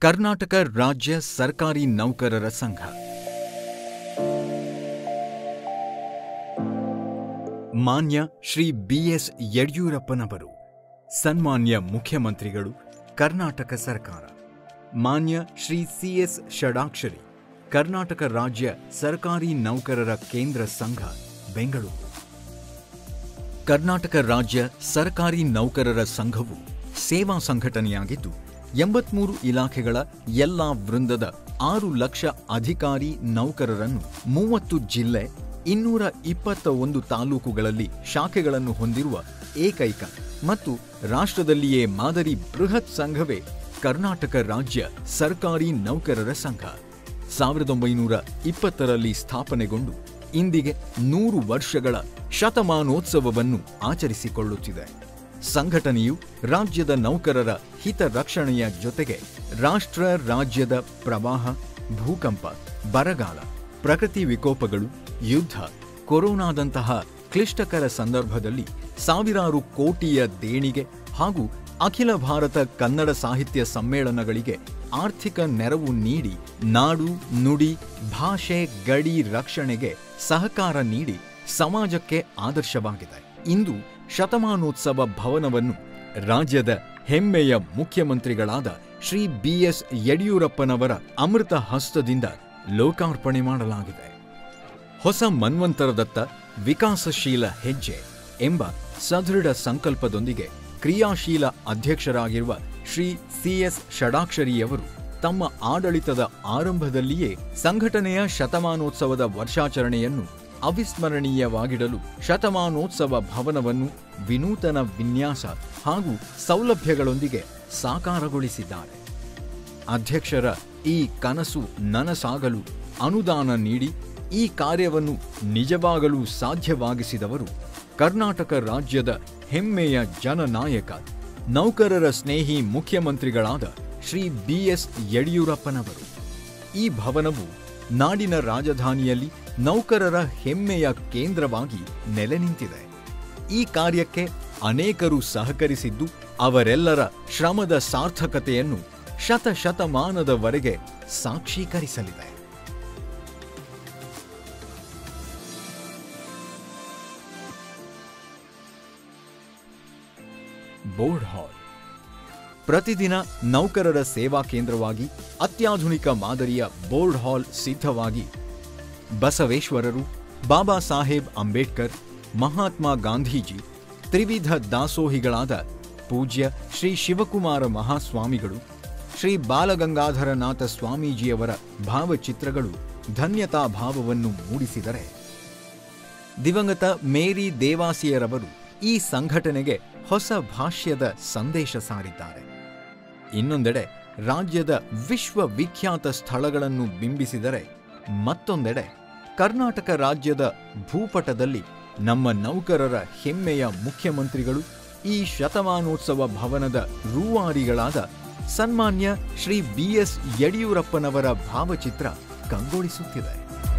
ಕರ್ನಾಟಕ ರಾಜ್ಯ ಸರ್ಕಾರಿ ನೌಕರರ ಸಂಘ ಮಾನ್ಯ ಶ್ರೀ ಬಿಎಸ್ ಯಡಿಯೂರಪ್ಪನವರು ಸನ್ಮಾನ್ಯ ಮುಖ್ಯಮಂತ್ರಿಗಳು ಕರ್ನಾಟಕ ಸರ್ಕಾರ ಮಾನ್ಯ ಶ್ರೀ ಸಿಎಸ್ ಷಡಾಕ್ಷರಿ ಕರ್ನಾಟಕ ರಾಜ್ಯ ಸರ್ಕಾರಿ ನೌಕರರ ಕೇಂದ್ರ ಸಂಘ ಬೆಂಗಳೂರು ಕರ್ನಾಟಕ ರಾಜ್ಯ ಸರ್ಕಾರಿ ನೌಕರರ ಸಂಘವು ಸೇವಾ ಸಂಘಟನೆಯಾಗಿದ್ದು ಎಂಬತ್ಮೂರು ಇಲಾಖೆಗಳ ಎಲ್ಲಾ ವೃಂದದ ಆರು ಲಕ್ಷ ಅಧಿಕಾರಿ ನೌಕರರನ್ನು ಮೂವತ್ತು ಜಿಲ್ಲೆ ಇನ್ನೂರ ಇಪ್ಪತ್ತ ಒಂದು ತಾಲೂಕುಗಳಲ್ಲಿ ಶಾಖೆಗಳನ್ನು ಹೊಂದಿರುವ ಏಕೈಕ ಮತ್ತು ರಾಷ್ಟ್ರದಲ್ಲಿಯೇ ಮಾದರಿ ಬೃಹತ್ ಸಂಘವೇ ಕರ್ನಾಟಕ ರಾಜ್ಯ ಸರ್ಕಾರಿ ನೌಕರರ ಸಂಘ ಸಾವಿರದ ಒಂಬೈನೂರ ಇಪ್ಪತ್ತರಲ್ಲಿ ಸ್ಥಾಪನೆಗೊಂಡು ಇಂದಿಗೆ ನೂರು ವರ್ಷಗಳ ಶತಮಾನೋತ್ಸವವನ್ನು ಆಚರಿಸಿಕೊಳ್ಳುತ್ತಿದೆ ಸಂಘಟನೆಯು ರಾಜ್ಯದ ನೌಕರರ ಹಿತರಕ್ಷಣೆಯ ಜೊತೆಗೆ ರಾಷ್ಟ್ರ ರಾಜ್ಯದ ಪ್ರವಾಹ ಭೂಕಂಪ ಬರಗಾಲ ಪ್ರಕೃತಿ ವಿಕೋಪಗಳು ಯುದ್ಧ ಕೊರೋನಾದಂತಹ ಕ್ಲಿಷ್ಟಕರ ಸಂದರ್ಭದಲ್ಲಿ ಸಾವಿರಾರು ಕೋಟಿಯ ದೇಣಿಗೆ ಹಾಗೂ ಅಖಿಲ ಭಾರತ ಕನ್ನಡ ಸಾಹಿತ್ಯ ಸಮ್ಮೇಳನಗಳಿಗೆ ಆರ್ಥಿಕ ನೆರವು ನೀಡಿ ನಾಡು ನುಡಿ ಭಾಷೆ ಗಡಿ ರಕ್ಷಣೆಗೆ ಸಹಕಾರ ನೀಡಿ ಸಮಾಜಕ್ಕೆ ಆದರ್ಶವಾಗಿದೆ ಇಂದು ಶತಮಾನೋತ್ಸವ ಭವನವನ್ನು ರಾಜ್ಯದ ಹೆಮ್ಮೆಯ ಮುಖ್ಯಮಂತ್ರಿಗಳಾದ ಶ್ರೀ ಬಿಎಸ್ ಯಡಿಯೂರಪ್ಪನವರ ಅಮೃತ ಹಸ್ತದಿಂದ ಲೋಕಾರ್ಪಣೆ ಮಾಡಲಾಗಿದೆ ಹೊಸ ಮನ್ವಂತರದತ್ತ ವಿಕಾಸಶೀಲ ಹೆಜ್ಜೆ ಎಂಬ ಸದೃಢ ಸಂಕಲ್ಪದೊಂದಿಗೆ ಕ್ರಿಯಾಶೀಲ ಅಧ್ಯಕ್ಷರಾಗಿರುವ ಶ್ರೀ ಸಿಎಸ್ ಷಡಾಕ್ಷರಿಯವರು ತಮ್ಮ ಆಡಳಿತದ ಆರಂಭದಲ್ಲಿಯೇ ಸಂಘಟನೆಯ ಶತಮಾನೋತ್ಸವದ ವರ್ಷಾಚರಣೆಯನ್ನು ಅವಿಸ್ಮರಣೀಯವಾಗಿಡಲು ಶತಮಾನೋತ್ಸವ ಭವನವನ್ನು ವಿನೂತನ ವಿನ್ಯಾಸ ಹಾಗೂ ಸೌಲಭ್ಯಗಳೊಂದಿಗೆ ಸಾಕಾರಗೊಳಿಸಿದ್ದಾರೆ ಅಧ್ಯಕ್ಷರ ಈ ಕನಸು ನನಸಾಗಲು ಅನುದಾನ ನೀಡಿ ಈ ಕಾರ್ಯವನ್ನು ನಿಜವಾಗಲೂ ಸಾಧ್ಯವಾಗಿಸಿದವರು ಕರ್ನಾಟಕ ರಾಜ್ಯದ ಹೆಮ್ಮೆಯ ಜನನಾಯಕ ನೌಕರರ ಸ್ನೇಹಿ ಮುಖ್ಯಮಂತ್ರಿಗಳಾದ ಶ್ರೀ ಬಿಎಸ್ ಯಡಿಯೂರಪ್ಪನವರು ಈ ಭವನವು ನಾಡಿನ ರಾಜಧಾನಿಯಲ್ಲಿ ನೌಕರರ ಹೆಮ್ಮೆಯ ಕೇಂದ್ರವಾಗಿ ನೆಲೆ ನಿಂತಿದೆ ಈ ಕಾರ್ಯಕ್ಕೆ ಅನೇಕರು ಸಹಕರಿಸಿದ್ದು ಅವರೆಲ್ಲರ ಶ್ರಮದ ಸಾರ್ಥಕತೆಯನ್ನು ಶತಶತಮಾನದವರೆಗೆ ಸಾಕ್ಷೀಕರಿಸಲಿದೆ ಬೋರ್ಡ್ ಹಾಲ್ ಪ್ರತಿದಿನ ನೌಕರರ ಸೇವಾ ಕೇಂದ್ರವಾಗಿ ಅತ್ಯಾಧುನಿಕ ಮಾದರಿಯ ಬೋರ್ಡ್ ಹಾಲ್ ಸಿದ್ಧವಾಗಿ ಬಸವೇಶ್ವರರು ಬಾಬಾ ಸಾಹೇಬ್ ಅಂಬೇಡ್ಕರ್ ಮಹಾತ್ಮ ಗಾಂಧೀಜಿ ತ್ರಿವಿಧ ದಾಸೋಹಿಗಳಾದ ಪೂಜ್ಯ ಶ್ರೀ ಶಿವಕುಮಾರ ಮಹಾಸ್ವಾಮಿಗಳು ಶ್ರೀ ಬಾಲಗಂಗಾಧರನಾಥ ಸ್ವಾಮೀಜಿಯವರ ಭಾವಚಿತ್ರಗಳು ಧನ್ಯತಾ ಭಾವವನ್ನು ಮೂಡಿಸಿದರೆ ದಿವಂಗತ ಮೇರಿ ದೇವಾಸಿಯರವರು ಈ ಸಂಘಟನೆಗೆ ಹೊಸ ಭಾಷ್ಯದ ಸಂದೇಶ ಸಾರಿದ್ದಾರೆ ಇನ್ನೊಂದೆಡೆ ರಾಜ್ಯದ ವಿಶ್ವವಿಖ್ಯಾತ ಸ್ಥಳಗಳನ್ನು ಬಿಂಬಿಸಿದರೆ ಮತ್ತೊಂದೆಡೆ ಕರ್ನಾಟಕ ರಾಜ್ಯದ ಭೂಪಟದಲ್ಲಿ ನಮ್ಮ ನೌಕರರ ಹೆಮ್ಮೆಯ ಮುಖ್ಯಮಂತ್ರಿಗಳು ಈ ಶತಮಾನೋತ್ಸವ ಭವನದ ರೂವಾರಿಗಳಾದ ಸನ್ಮಾನ್ಯ ಶ್ರೀ ಬಿಎಸ್ ಯಡಿಯೂರಪ್ಪನವರ ಭಾವಚಿತ್ರ ಕಂಗೊಳಿಸುತ್ತಿದೆ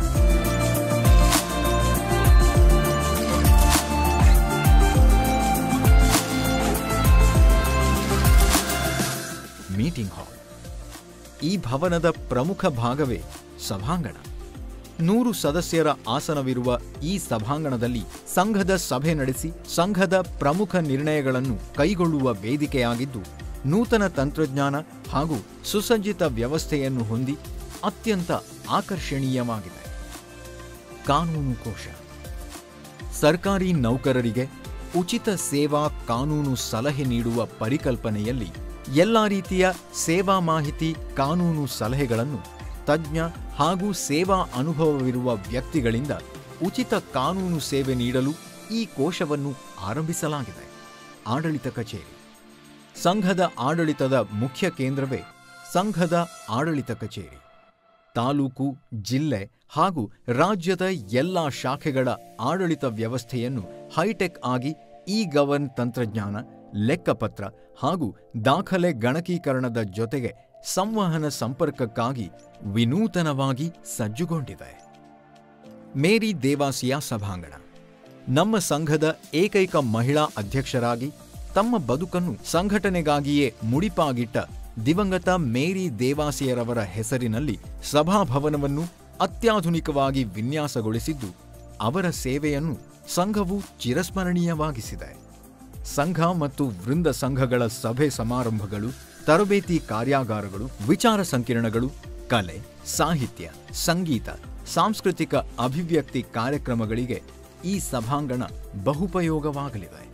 ಮೀಟಿಂಗ್ ಹಾಲ್ ಈ ಭವನದ ಪ್ರಮುಖ ಭಾಗವೇ ಸಭಾಂಗಣ ನೂರು ಸದಸ್ಯರ ಆಸನವಿರುವ ಈ ಸಭಾಂಗಣದಲ್ಲಿ ಸಂಘದ ಸಭೆ ನಡೆಸಿ ಸಂಘದ ಪ್ರಮುಖ ನಿರ್ಣಯಗಳನ್ನು ಕೈಗೊಳ್ಳುವ ವೇದಿಕೆಯಾಗಿದ್ದು ನೂತನ ತಂತ್ರಜ್ಞಾನ ಹಾಗೂ ಸುಸಜ್ಜಿತ ವ್ಯವಸ್ಥೆಯನ್ನು ಹೊಂದಿ ಅತ್ಯಂತ ಆಕರ್ಷಣೀಯವಾಗಿದೆ ಕಾನೂನು ಕೋಶ ಸರ್ಕಾರಿ ನೌಕರರಿಗೆ ಉಚಿತ ಸೇವಾ ಕಾನೂನು ಸಲಹೆ ನೀಡುವ ಪರಿಕಲ್ಪನೆಯಲ್ಲಿ ಎಲ್ಲ ರೀತಿಯ ಸೇವಾ ಮಾಹಿತಿ ಕಾನೂನು ಸಲಹೆಗಳನ್ನು ತಜ್ಞ ಹಾಗೂ ಸೇವಾ ಅನುಭವವಿರುವ ವ್ಯಕ್ತಿಗಳಿಂದ ಉಚಿತ ಕಾನೂನು ಸೇವೆ ನೀಡಲು ಈ ಕೋಶವನ್ನು ಆರಂಭಿಸಲಾಗಿದೆ ಆಡಳಿತ ಕಚೇರಿ ಸಂಘದ ಆಡಳಿತದ ಮುಖ್ಯ ಕೇಂದ್ರವೇ ಸಂಘದ ಆಡಳಿತ ಕಚೇರಿ ತಾಲೂಕು ಜಿಲ್ಲೆ ಹಾಗೂ ರಾಜ್ಯದ ಎಲ್ಲ ಶಾಖೆಗಳ ಆಡಳಿತ ವ್ಯವಸ್ಥೆಯನ್ನು ಹೈಟೆಕ್ ಆಗಿ ಇ ಗವರ್ನ್ ತಂತ್ರಜ್ಞಾನ ಲೆಕ್ಕಪತ್ರ ಹಾಗೂ ದಾಖಲೆ ಗಣಕೀಕರಣದ ಜೊತೆಗೆ ಸಂವಹನ ಸಂಪರ್ಕಕ್ಕಾಗಿ ವಿನೂತನವಾಗಿ ಸಜ್ಜುಗೊಂಡಿದೆ ಮೇರಿ ದೇವಾಸಿಯ ಸಭಾಂಗಣ ನಮ್ಮ ಸಂಘದ ಏಕೈಕ ಮಹಿಳಾ ಅಧ್ಯಕ್ಷರಾಗಿ ತಮ್ಮ ಬದುಕನ್ನು ಸಂಘಟನೆಗಾಗಿಯೇ ಮುಡಿಪಾಗಿಟ್ಟ ದಿವಂಗತ ಮೇರಿ ದೇವಾಸಿಯರವರ ಹೆಸರಿನಲ್ಲಿ ಸಭಾಭವನವನ್ನು ಅತ್ಯಾಧುನಿಕವಾಗಿ ವಿನ್ಯಾಸಗೊಳಿಸಿದ್ದು ಅವರ ಸೇವೆಯನ್ನು ಸಂಘವು ಚಿರಸ್ಮರಣೀಯವಾಗಿಸಿದೆ ಸಂಘ ಮತ್ತು ವೃಂದ ಸಂಘಗಳ ಸಭೆ ಸಮಾರಂಭಗಳು ತರಬೇತಿ ಕಾರ್ಯಾಗಾರಗಳು ವಿಚಾರ ಸಂಕಿರಣಗಳು ಕಲೆ ಸಾಹಿತ್ಯ ಸಂಗೀತ ಸಾಂಸ್ಕೃತಿಕ ಅಭಿವ್ಯಕ್ತಿ ಕಾರ್ಯಕ್ರಮಗಳಿಗೆ ಈ ಸಭಾಂಗಣ ಬಹುಪಯೋಗವಾಗಲಿದೆ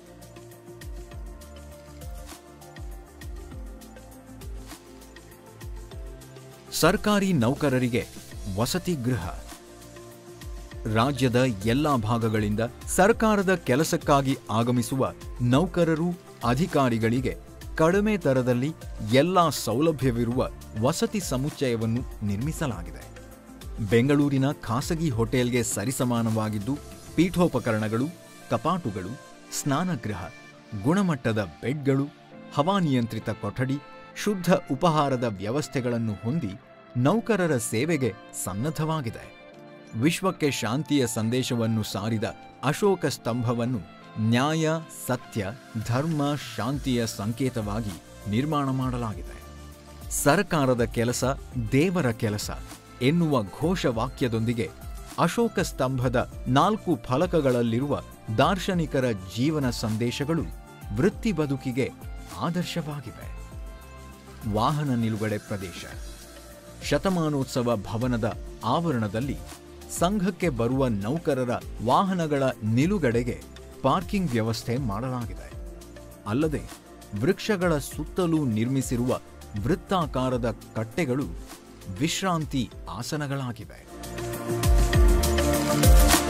ಸರ್ಕಾರಿ ನೌಕರರಿಗೆ ವಸತಿ ಗೃಹ ರಾಜ್ಯದ ಎಲ್ಲಾ ಭಾಗಗಳಿಂದ ಸರ್ಕಾರದ ಕೆಲಸಕ್ಕಾಗಿ ಆಗಮಿಸುವ ನೌಕರರು ಅಧಿಕಾರಿಗಳಿಗೆ ಕಡಿಮೆ ದರದಲ್ಲಿ ಎಲ್ಲಾ ಸೌಲಭ್ಯವಿರುವ ವಸತಿ ಸಮುಚ್ಚಯವನ್ನು ನಿರ್ಮಿಸಲಾಗಿದೆ ಬೆಂಗಳೂರಿನ ಖಾಸಗಿ ಹೋಟೆಲ್ಗೆ ಸರಿಸಮಾನವಾಗಿದ್ದು ಪೀಠೋಪಕರಣಗಳು ಕಪಾಟುಗಳು ಸ್ನಾನಗೃಹ ಗುಣಮಟ್ಟದ ಬೆಡ್ಗಳು ಹವಾನಿಯಂತ್ರಿತ ಕೊಠಡಿ ಶುದ್ಧ ಉಪಹಾರದ ವ್ಯವಸ್ಥೆಗಳನ್ನು ಹೊಂದಿ ನೌಕರರ ಸೇವೆಗೆ ಸನ್ನದ್ಧವಾಗಿದೆ ವಿಶ್ವಕ್ಕೆ ಶಾಂತಿಯ ಸಂದೇಶವನ್ನು ಸಾರಿದ ಅಶೋಕ ಸ್ತಂಭವನ್ನು ನ್ಯಾಯ ಸತ್ಯ ಧರ್ಮ ಶಾಂತಿಯ ಸಂಕೇತವಾಗಿ ನಿರ್ಮಾಣ ಮಾಡಲಾಗಿದೆ ಸರ್ಕಾರದ ಕೆಲಸ ದೇವರ ಕೆಲಸ ಎನ್ನುವ ಘೋಷವಾಕ್ಯದೊಂದಿಗೆ ಅಶೋಕ ಸ್ತಂಭದ ನಾಲ್ಕು ಫಲಕಗಳಲ್ಲಿರುವ ದಾರ್ಶನಿಕರ ಜೀವನ ಸಂದೇಶಗಳು ವೃತ್ತಿ ಬದುಕಿಗೆ ಆದರ್ಶವಾಗಿವೆ ವಾಹನ ನಿಲುಗಡೆ ಪ್ರದೇಶ ಶತಮಾನೋತ್ಸವ ಭವನದ ಆವರಣದಲ್ಲಿ ಸಂಘಕ್ಕೆ ಬರುವ ನೌಕರರ ವಾಹನಗಳ ನಿಲುಗಡೆಗೆ ಪಾರ್ಕಿಂಗ್ ವ್ಯವಸ್ಥೆ ಮಾಡಲಾಗಿದೆ ಅಲ್ಲದೆ ವೃಕ್ಷಗಳ ಸುತ್ತಲೂ ನಿರ್ಮಿಸಿರುವ ವೃತ್ತಾಕಾರದ ಕಟ್ಟೆಗಳು ವಿಶ್ರಾಂತಿ ಆಸನಗಳಾಗಿವೆ